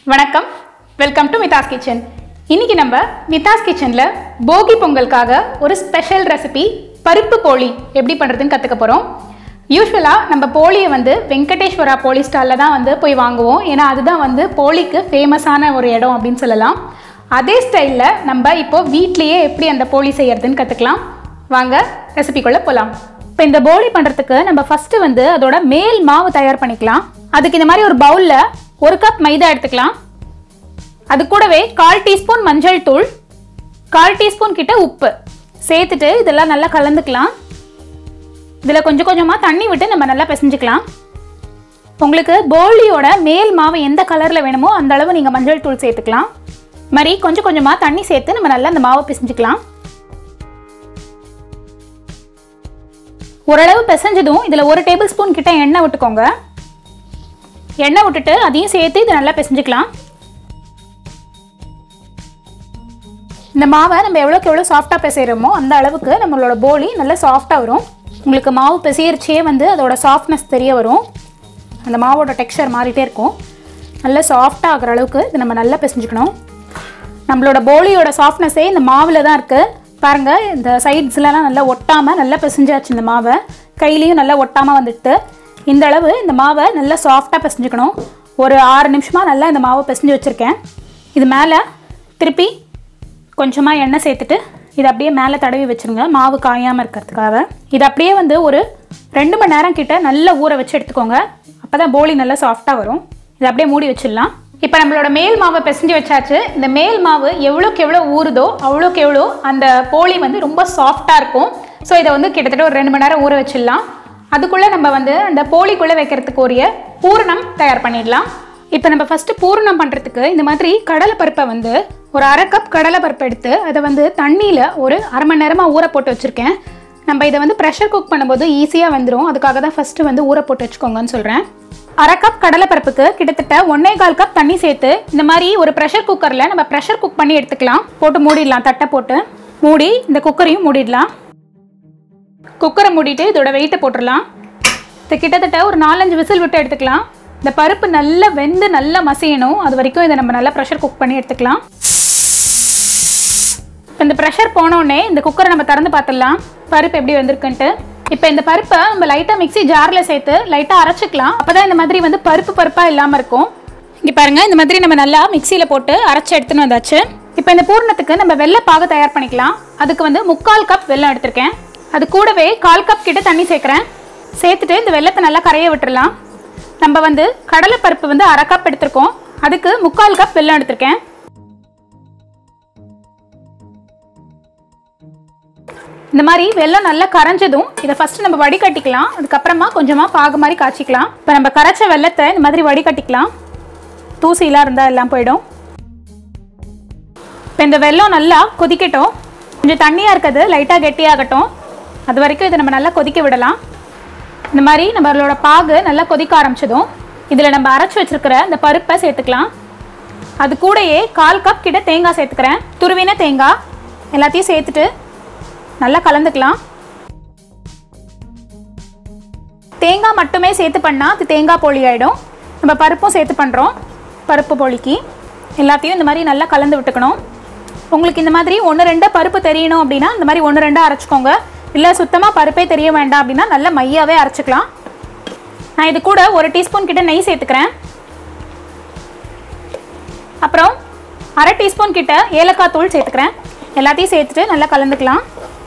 வணக்கம் welcome to மிதாஸ் kitchen இன்னைக்கு நம்ம மிதாஸ் கிச்சனில் போகி பொங்கலுக்காக ஒரு ஸ்பெஷல் ரெசிபி பருப்பு போளி எப்படி பண்ணுறதுன்னு கற்றுக்க போகிறோம் யூஸ்வலாக நம்ம போளியை வந்து வெங்கடேஸ்வரா போலி ஸ்டாலில் தான் வந்து போய் வாங்குவோம் ஏன்னா அதுதான் வந்து போலிக்கு ஃபேமஸான ஒரு இடம் அப்படின்னு சொல்லலாம் அதே ஸ்டைலில் நம்ம இப்போ வீட்லேயே எப்படி அந்த போலி செய்யறதுன்னு கற்றுக்கலாம் வாங்க ரெசிபிக்குள்ளே போகலாம் இப்போ இந்த போலி பண்ணுறதுக்கு நம்ம ஃபஸ்ட்டு வந்து அதோட மேல் மாவு தயார் பண்ணிக்கலாம் அதுக்கு இந்த மாதிரி ஒரு பவுலில் ஒரு கப் மைதா எடுத்துக்கலாம் அது கூடவே கால் டீஸ்பூன் மஞ்சள் தூள் கால் டீஸ்பூன் கிட்ட உப்பு சேர்த்துட்டு இதெல்லாம் நல்லா கலந்துக்கலாம் இதில் கொஞ்சம் கொஞ்சமாக தண்ணி விட்டு நம்ம நல்லா பிசைஞ்சுக்கலாம் உங்களுக்கு போலியோட மேல் மாவு எந்த கலரில் வேணுமோ அந்த அளவு நீங்கள் மஞ்சள் தூள் சேர்த்துக்கலாம் மாதிரி கொஞ்சம் கொஞ்சமாக தண்ணி சேர்த்து நம்ம நல்லா அந்த மாவை பிசைஞ்சுக்கலாம் ஓரளவு பிசைஞ்சதும் இதில் ஒரு டேபிள் ஸ்பூன் கிட்ட எண்ணெய் விட்டுக்கோங்க எண்ணெய் விட்டுட்டு அதையும் சேர்த்து இதை நல்லா பிசைஞ்சுக்கலாம் இந்த மாவை நம்ம எவ்வளோக்கு எவ்வளோ சாஃப்டாக பிசைகிறோமோ அந்த அளவுக்கு நம்மளோட போலி நல்லா சாஃப்டாக வரும் உங்களுக்கு மாவு பிசையரிச்சே வந்து அதோட சாஃப்ட்னஸ் தெரிய வரும் அந்த மாவோட டெக்ஸ்சர் மாறிட்டே இருக்கும் நல்லா சாஃப்டாக ஆகிற அளவுக்கு இதை நம்ம நல்லா பிசைஞ்சுக்கணும் நம்மளோட போலியோட சாஃப்ட்னஸே இந்த மாவில் தான் இருக்குது பாருங்கள் இந்த சைட்ஸ்லலாம் நல்லா ஒட்டாமல் நல்லா பிசைஞ்சாச்சு இந்த மாவை கையிலையும் நல்லா ஒட்டாமல் வந்துட்டு இந்த அளவு இந்த மாவை நல்லா சாஃப்டாக பிசைஞ்சுக்கணும் ஒரு ஆறு நிமிஷமாக நல்லா இந்த மாவை பிசைஞ்சு வச்சுருக்கேன் இது மேலே திருப்பி கொஞ்சமாக எண்ணெய் சேர்த்துட்டு இதை அப்படியே மேலே தடவி வச்சுருங்க மாவு காயாமல் இருக்கிறதுக்காக இது அப்படியே வந்து ஒரு ரெண்டு மணி நேரம் கிட்ட நல்லா ஊற வச்சு எடுத்துக்கோங்க அப்போ தான் போலி நல்லா சாஃப்டாக வரும் இதை அப்படியே மூடி வச்சிடலாம் இப்போ நம்மளோட மேல் மாவை பிசைஞ்சு வச்சாச்சு இந்த மேல் மாவு எவ்வளோக்கு எவ்வளோ ஊறுதோ அவ்வளோக்கு எவ்வளோ அந்த போலி வந்து ரொம்ப சாஃப்டாக இருக்கும் ஸோ இதை வந்து கிட்டத்தட்ட ஒரு ரெண்டு மணி நேரம் ஊற வச்சிடலாம் அதுக்குள்ளே நம்ம வந்து அந்த போலிக்குள்ளே வைக்கிறதுக்கு உரிய பூரணம் தயார் பண்ணிடலாம் இப்போ நம்ம ஃபஸ்ட்டு பூரணம் பண்ணுறதுக்கு இந்த மாதிரி கடலைப்பருப்பை வந்து ஒரு அரை கப் கடலைப்பருப்பு எடுத்து அதை வந்து தண்ணியில் ஒரு அரை மணி நேரமாக ஊற போட்டு வச்சுருக்கேன் நம்ம இதை வந்து ப்ரெஷர் குக் பண்ணும்போது ஈஸியாக வந்துடும் அதுக்காக தான் ஃபஸ்ட்டு வந்து ஊற போட்டு வச்சுக்கோங்கன்னு சொல்கிறேன் அரை கப் கடலைப்பருப்புக்கு கிட்டத்தட்ட ஒன்னே கால் கப் தண்ணி சேர்த்து இந்த மாதிரி ஒரு ப்ரெஷர் குக்கரில் நம்ம ப்ரெஷர் குக் பண்ணி எடுத்துக்கலாம் போட்டு மூடிடலாம் தட்டை போட்டு மூடி இந்த குக்கரையும் மூடிடலாம் குக்கரை மூடிட்டு இதோட வெயிட்டை போட்டுடலாம் இது கிட்டத்தட்ட ஒரு நாலஞ்சு விசில் விட்டு எடுத்துக்கலாம் இந்த பருப்பு நல்லா வெந்து நல்லா மசியணும் அது வரைக்கும் இதை நம்ம நல்லா ப்ரெஷர் குக் பண்ணி எடுத்துக்கலாம் இப்போ இந்த ப்ரெஷர் போனோடனே இந்த குக்கரை நம்ம திறந்து பார்த்துடலாம் பருப்பு எப்படி வந்திருக்குன்ட்டு இப்போ இந்த பருப்பை நம்ம லைட்டாக மிக்ஸி ஜாரில் சேர்த்து லைட்டாக அரைச்சிக்கலாம் அப்போ தான் இந்த மாதிரி வந்து பருப்பு பருப்பாக இல்லாமல் இருக்கும் இங்கே பாருங்கள் இந்த மாதிரி நம்ம நல்லா மிக்சியில் போட்டு அரைச்சி எடுத்துன்னு வந்தாச்சு இப்போ இந்த பூரணத்துக்கு நம்ம வெள்ளை பாகு தயார் பண்ணிக்கலாம் அதுக்கு வந்து முக்கால் கப் வெல்லம் எடுத்திருக்கேன் அது கூடவே கால் கப் கிட்ட தண்ணி சேர்க்குறேன் சேர்த்துட்டு இந்த வெள்ளத்தை நல்லா கரைய விட்டுறலாம் நம்ம வந்து கடலைப்பருப்பு வந்து அரை கப் எடுத்திருக்கோம் அதுக்கு முக்கால் கப் வெல்லம் எடுத்திருக்கேன் இந்த மாதிரி வெல்லம் நல்லா கரைஞ்சதும் இதை ஃபஸ்ட்டு நம்ம வடிகட்டிக்கலாம் அதுக்கப்புறமா கொஞ்சமாக பாகு மாதிரி காய்ச்சிக்கலாம் இப்போ நம்ம கரைச்ச வெள்ளத்தை இந்த மாதிரி வடிகட்டிக்கலாம் தூசிலாம் இருந்தால் எல்லாம் போயிடும் இப்போ இந்த வெல்லம் நல்லா கொதிக்கட்டும் கொஞ்சம் தண்ணியாக இருக்கிறது லைட்டாக கெட்டியாகட்டும் அது வரைக்கும் இதை நம்ம நல்லா கொதிக்க விடலாம் இந்த மாதிரி நம்மளோட பாகு நல்லா கொதிக்க ஆரம்பிச்சதும் இதில் நம்ம அரைச்சி வச்சிருக்கிற இந்த பருப்பை சேர்த்துக்கலாம் அது கூடயே கால் கப் கிட்ட தேங்காய் சேர்த்துக்கிறேன் துருவின தேங்காய் எல்லாத்தையும் சேர்த்துட்டு நல்லா கலந்துக்கலாம் தேங்காய் மட்டுமே சேர்த்து பண்ணால் அது தேங்காய் போலி ஆகிடும் நம்ம பருப்பும் சேர்த்து பண்ணுறோம் பருப்பு போலிக்கு எல்லாத்தையும் இந்த மாதிரி நல்லா கலந்து விட்டுக்கணும் உங்களுக்கு இந்த மாதிரி ஒன்று ரெண்டாக பருப்பு தெரியணும் அப்படின்னா இந்த மாதிரி ஒன்று ரெண்டாக அரைச்சிக்கோங்க இல்லை சுத்தமாக பருப்பே தெரிய வேண்டாம் அப்படின்னா நல்லா மையாவே அரைச்சிக்கலாம் நான் இது கூட ஒரு டீஸ்பூன் கிட்ட நெய் சேர்த்துக்கிறேன் அப்புறம் அரை டீஸ்பூன் கிட்ட ஏலக்காய் தூள் சேர்த்துக்கிறேன் எல்லாத்தையும் சேர்த்துட்டு நல்லா கலந்துக்கலாம்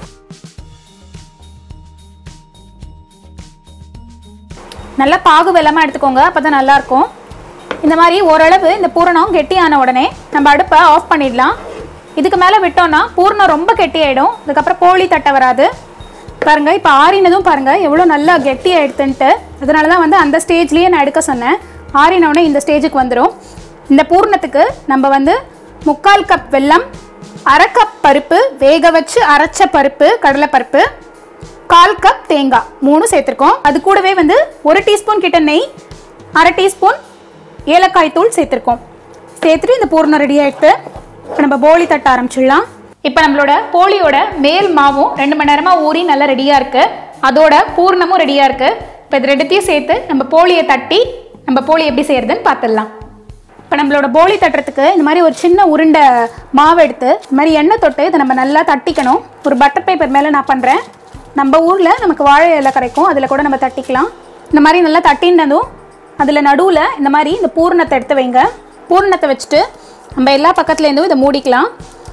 நல்லா பாகு வெள்ளமாக எடுத்துக்கோங்க அப்போ தான் நல்லாயிருக்கும் இந்த மாதிரி ஓரளவு இந்த பூரணம் கெட்டியான உடனே நம்ம அடுப்பை ஆஃப் பண்ணிடலாம் இதுக்கு மேலே விட்டோம்னா பூரணம் ரொம்ப கெட்டியாயிடும் அதுக்கப்புறம் போலி தட்டை வராது பாருங்கள் இப்போ ஆறினதும் பாருங்கள் எவ்வளோ நல்லா கெட்டியாக எடுத்துன்ட்டு அதனால தான் வந்து அந்த ஸ்டேஜ்லேயே நான் எடுக்க சொன்னேன் ஆறினவுடனே இந்த ஸ்டேஜுக்கு வந்துடும் இந்த பூரணத்துக்கு நம்ம வந்து முக்கால் கப் வெல்லம் அரை கப் பருப்பு வேக வச்சு அரைச்ச பருப்பு கடலைப்பருப்பு கால் கப் தேங்காய் மூணு சேர்த்துருக்கோம் அது கூடவே வந்து ஒரு டீஸ்பூன் கிட்ட நெய் அரை டீஸ்பூன் ஏலக்காய் தூள் சேர்த்துருக்கோம் சேர்த்துட்டு இந்த பூரணம் ரெடி ஆகிட்டு இப்போ நம்ம போலி தட்ட ஆரம்பிச்சிடலாம் இப்போ நம்மளோட போலியோட மேல் மாவும் ரெண்டு மணி நேரமாக ஊறி நல்லா ரெடியாக இருக்குது அதோட பூர்ணமும் ரெடியாக இருக்குது இப்போ இது ரெண்டுத்தையும் சேர்த்து நம்ம போலியை தட்டி நம்ம போலி எப்படி செய்யறதுன்னு பார்த்துடலாம் இப்போ நம்மளோட போலி தட்டுறதுக்கு இந்த மாதிரி ஒரு சின்ன உருண்டை மாவு எடுத்து இந்த மாதிரி எண்ணெய் தொட்டு இதை நம்ம நல்லா தட்டிக்கணும் ஒரு பட்டர் பேப்பர் மேலே நான் பண்ணுறேன் நம்ம ஊரில் நமக்கு வாழை இலை கிடைக்கும் அதில் கூட நம்ம தட்டிக்கலாம் இந்த மாதிரி நல்லா தட்டினதும் அதில் நடுவில் இந்த மாதிரி இந்த பூரணத்தை எடுத்து வைங்க பூரணத்தை வச்சுட்டு நம்ம எல்லா பக்கத்துலேருந்தும் இதை மூடிக்கலாம்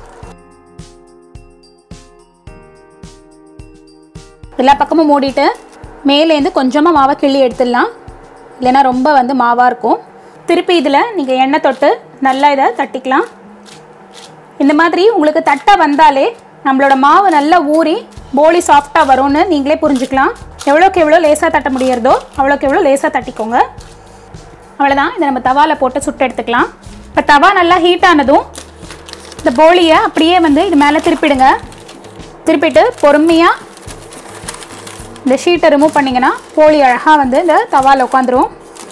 எல்லா பக்கமும் மூடிட்டு மேலேருந்து கொஞ்சமாக மாவை கிள்ளி எடுத்துடலாம் இல்லைன்னா ரொம்ப வந்து மாவாக இருக்கும் திருப்பி இதில் நீங்கள் எண்ணெய் தொட்டு நல்லா இதை தட்டிக்கலாம் இந்த மாதிரி உங்களுக்கு தட்டை வந்தாலே நம்மளோட மாவு நல்லா ஊறி போலி சாஃப்டாக வரும்னு நீங்களே புரிஞ்சுக்கலாம் எவ்வளோக்கு எவ்வளோ லேசாக தட்ட முடியறதோ அவ்வளோக்கு எவ்வளோ லேசாக தட்டிக்கோங்க அவ்வளோதான் இதை நம்ம தவாவில் போட்டு சுட்டு எடுத்துக்கலாம் இப்போ தவா நல்லா ஹீட் ஆனதும் இந்த போலியை அப்படியே வந்து இது மேலே திருப்பிடுங்க திருப்பிட்டு பொறுமையாக இந்த ஷீட்டை ரிமூவ் பண்ணிங்கன்னா போலி அழகாக வந்து இந்த தவாவில் உட்காந்துரும்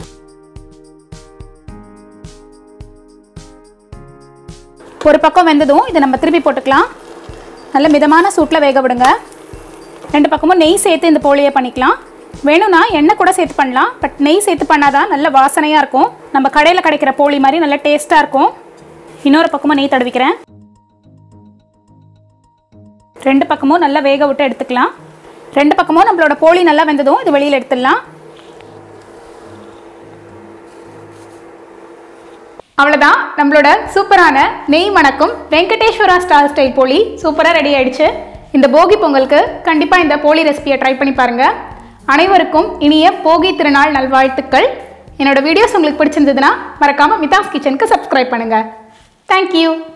ஒரு பக்கம் வெந்ததும் இதை நம்ம திருப்பி போட்டுக்கலாம் நல்ல மிதமான சூட்டில் வேக விடுங்க ரெண்டு பக்கமும் நெய் சேர்த்து இந்த போலியை பண்ணிக்கலாம் வேணும்னா எண்ணெய் கூட சேர்த்து பண்ணலாம் பட் நெய் சேர்த்து பண்ணாதான் நல்ல வாசனையாக இருக்கும் நம்ம கடையில் கிடைக்கிற போலி மாதிரி நல்ல டேஸ்ட்டாக இருக்கும் இன்னொரு பக்கமும் நெய் தடவிக்கிறேன் ரெண்டு பக்கமும் நல்லா வேக விட்டு எடுத்துக்கலாம் ரெண்டு பக்கமும் நம்மளோட போலி நல்லா வெந்ததும் இது வெளியில் எடுத்துடலாம் அவ்வளோதான் நம்மளோட சூப்பரான நெய் மணக்கும் வெங்கடேஸ்வரா ஸ்டார் ஸ்டைல் போலி சூப்பராக ரெடி ஆயிடுச்சு இந்த போகி பொங்கலுக்கு கண்டிப்பாக இந்த போலி ரெசிபியை ட்ரை பண்ணி பாருங்கள் அனைவருக்கும் இனிய போகி திருநாள் நல்வாழ்த்துக்கள் என்னோட வீடியோஸ் உங்களுக்கு பிடிச்சிருந்ததுன்னா மறக்காமல் மிதாஸ் கிச்சனுக்கு சப்ஸ்கிரைப் பண்ணுங்கள் தேங்க்யூ